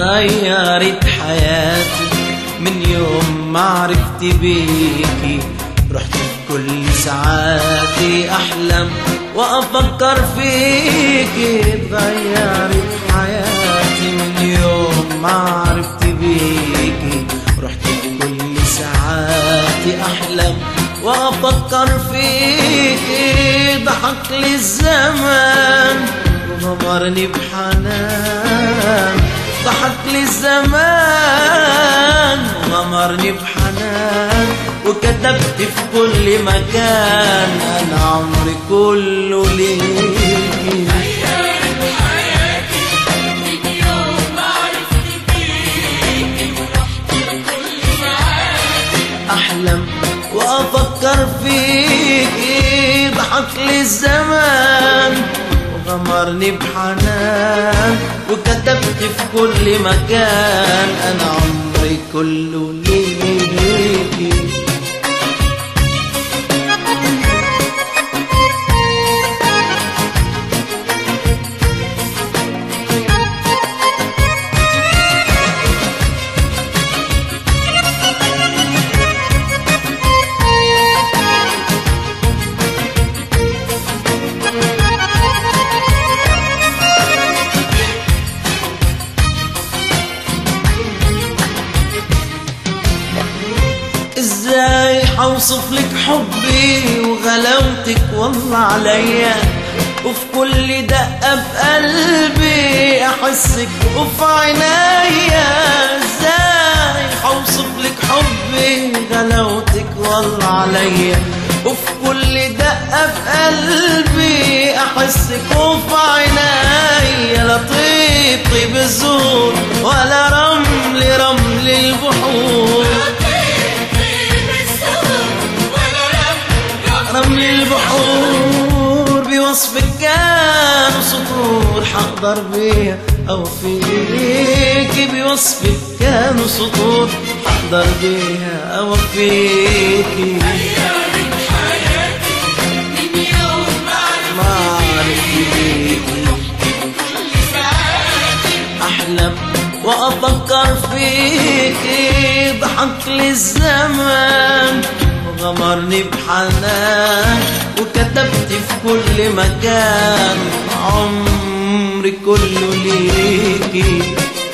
غيرت حياتي من يوم ما عرفت بيكي رحت بكل ساعاتي أحلم وأفكر فيكي غيرت حياتي من يوم ما عرفت بيكي رحت بكل ساعاتي أحلم وأفكر فيكي ضحك لي الزمان وغمرني بحنان ضحك لي الزمان وغمرني بحنان وكتبت في كل مكان أنا عمري كله ليكي أحلم وأفكر فيكي ضحك لي الزمان وغمرني بحنان وكتبت في كل مكان أنا عمري كله ليكي ازاي حوصف لك حبي وغلاوتك والله عليا وفي كل دقة بقلبي احسك وفي عينيا ازاي حوصف لك حبي غلاوتك والله عليا وفي كل دقة بقلبي احسك وفي عينيا لا طيب طيب الزور ولا رمل رمل البحور رمل البحور بوصفك كان سطور حقدر بيها او فيك بوصفك كانوا سطور حقدر بيها او فيك ما عرفت بيكي احلم وافكر فيكي ضحك لي الزمان وغمرني بحنان وكتبت في كل مكان عمري كله ليكي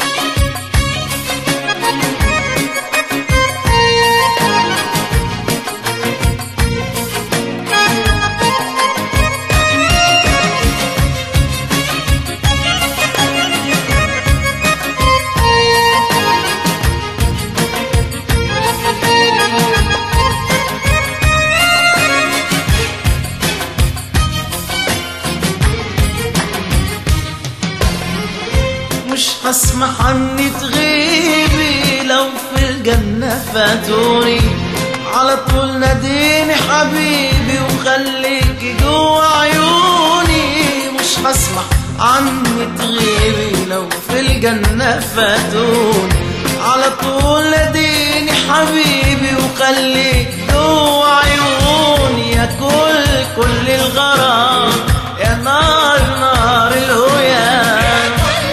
مش هسمح عني تغيبي لو في الجنة فاتوني على طول ناديني حبيبي وخليكي جوا عيوني مش هسمح عني تغيبي لو في الجنة فاتوني على طول ناديني حبيبي وخليك جوا عيوني يا كل كل الغرام يا نار نار الهيام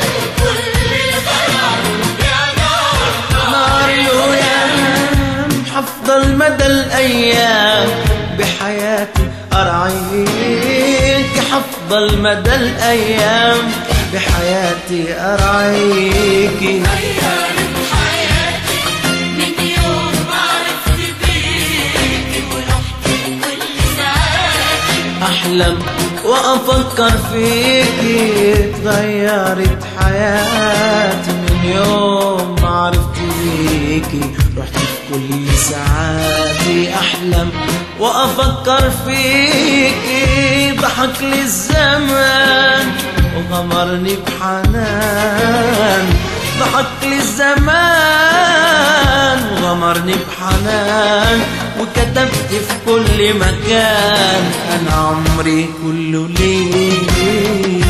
نار الهيام حفضل مدى الأيام بحياتي أرعيك حفضل مدى الأيام بحياتي أرعيك أحلم وأفكر فيكي تغيرت حياتي من يوم ما عرفت بيكي رحت في كل ساعاتي أحلم وأفكر فيكي ضحك لي الزمان وغمرني بحنان ضحك لي الزمان وغمرني بحنان وكتبت في كل مكان أنا عمري كله ليك